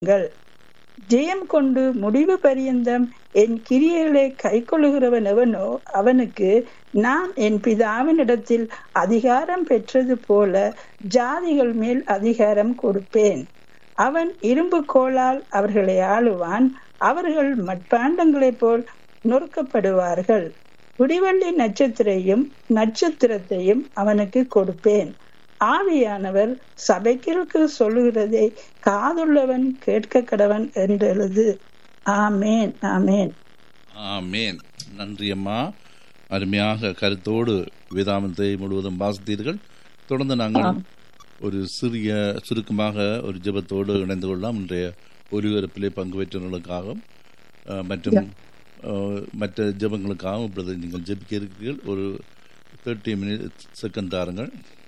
கொள்ளுங்கள் ஜெயம் கொண்டு முடிவு பரியந்தம் என் கிரியைகளை கைக்கொள்ளுகிறவன் எவனோ அவனுக்கு நான் என் பிதாவினிடத்தில் அதிகாரம் பெற்றது போல ஜாதிகள் மேல் அதிகாரம் கொடுப்பேன் அவன் இரும்பு கோலால் அவர்களை ஆளுவான் அவர்கள் மட்பாண்டங்களைப் போல் நொறுக்கப்படுவார்கள் குடிவள்ளி நட்சத்திரையும் நட்சத்திரத்தையும் அவனுக்கு கொடுப்பேன் ஆவியானவர் சபைக்கிற்கு சொல்லுகிறதை காதுள்ளவன் கேட்க கடவன் என்றெழுது ஆமேன் ஆமேன் ஆமேன் நன்றி அம்மா அருமையாக கருத்தோடு வேதாமத்தை முழுவதும் வாசித்தீர்கள் தொடர்ந்து நாங்கள் ஒரு சிறிய சுருக்கமாக ஒரு ஜெபத்தோடு இணைந்து கொள்ளலாம் இன்றைய ஒருவரப்பிலே பங்கு பெற்றவர்களுக்காகவும் அஹ், மற்றும் அஹ், மற்ற ஜெபங்களுக்காகவும் இப்பொழுது நீங்கள் ஜெபிக்க இருக்கிறீர்கள் ஒரு தேர்ட்டி மினிட் செகண்ட் தாருங்கள்